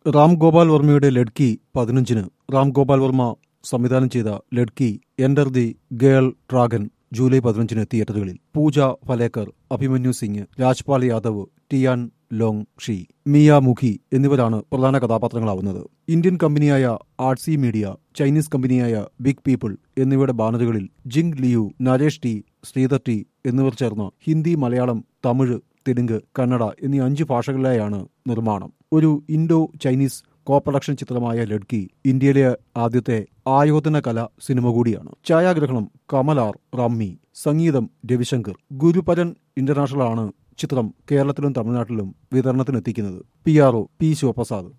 റാം ഗോപാൽ വർമ്മയുടെ ലഡ്കി പതിനഞ്ചിന് റാം ഗോപാൽ വർമ്മ സംവിധാനം ചെയ്ത Ladki enter the girl dragon July പതിനഞ്ചിന് തിയേറ്ററുകളിൽ Pooja Bhalekar Abhimanyu Singh Rajpal Yadav Tian Long Shi Miya മുഖി എന്നിവരാണ് പ്രധാന കഥാപാത്രങ്ങളാവുന്നത് ഇന്ത്യൻ കമ്പനിയായ ആർട്സി മീഡിയ ചൈനീസ് കമ്പനിയായ ബിഗ് പീപ്പിൾ എന്നിവയുടെ ബാനറുകളിൽ Jing Liu Naresh T Sreedhar T എന്നിവർ ചേർന്ന് ഹിന്ദി മലയാളം തമിഴ് തെലുങ്ക് കന്നഡ എന്നീ അഞ്ച് ഭാഷകളിലായാണ് നിർമ്മാണം ഒരു ഇൻഡോ ചൈനീസ് കോ പ്രൊഡക്ഷൻ ചിത്രമായ ലഡ്കി ഇന്ത്യയിലെ ആദ്യത്തെ ആയോധന കല സിനിമ കൂടിയാണ് ഛായാഗ്രഹണം കമലാർ റമ്മി സംഗീതം രവിശങ്കർ ഗുരുപരൻ ഇന്റർനാഷണൽ ആണ് ചിത്രം കേരളത്തിലും തമിഴ്നാട്ടിലും വിതരണത്തിനെത്തിക്കുന്നത് P R O P Sivaprasad